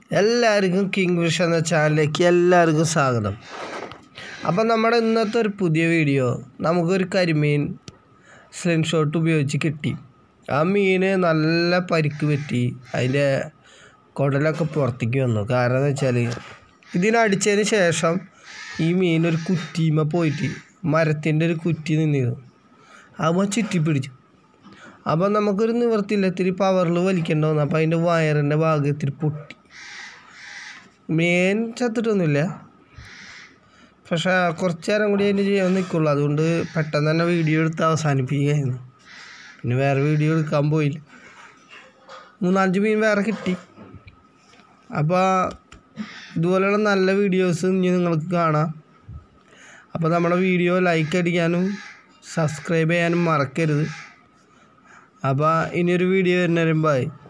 എല്ലാവർക്കും king wish എന്ന ചാനലിലേക്ക് എല്ലാവർക്കും സ്വാഗതം അപ്പം നമ്മുടെ ഇന്നത്തെ ഒരു പുതിയ വീഡിയോ നമുക്കൊരു കരിമീൻ സ്ലിം ഷോട്ട് ഉപയോഗിച്ച് കിട്ടി ആ മീന് നല്ല പരിക്ക് പറ്റി അതിൻ്റെ കുടലൊക്കെ പുറത്തേക്ക് വന്നു കാരണം എന്ന് വെച്ചാൽ ഇതിനടിച്ചതിന് ശേഷം ഈ മീൻ ഒരു കുറ്റിമ പോയിട്ട് മരത്തിൻ്റെ ഒരു കുറ്റി നിന്നിരുന്നു അപ്പോൾ ചുറ്റി പിടിച്ചു അപ്പം നമുക്കൊരു നിവർത്തിയില്ല ഇത്തിരി പവറിൽ വലിക്കേണ്ട വന്നു അപ്പോൾ അതിൻ്റെ വയറിൻ്റെ ഭാഗം ഇത്തിരി പൊട്ടി മീൻ ചത്തിട്ടൊന്നുമില്ല പക്ഷേ കുറച്ച് നേരം കൂടി അതിന് ചെയ്യാൻ നിൽക്കുള്ളൂ അതുകൊണ്ട് പെട്ടെന്ന് തന്നെ വീഡിയോ എടുത്ത് അവസാനിപ്പിക്കുകയായിരുന്നു പിന്നെ വേറെ വീഡിയോ എടുക്കാൻ പോയില്ല മൂന്നാലഞ്ച് മീൻ വേറെ കിട്ടി അപ്പോൾ ഇതുപോലെയുള്ള നല്ല വീഡിയോസ് ഇനി നിങ്ങൾക്ക് കാണാം അപ്പോൾ നമ്മുടെ വീഡിയോ ലൈക്ക് അടിക്കാനും സബ്സ്ക്രൈബ് ചെയ്യാനും മറക്കരുത് അപ്പോൾ ഇനിയൊരു വീഡിയോ വരുന്നവരും ബൈ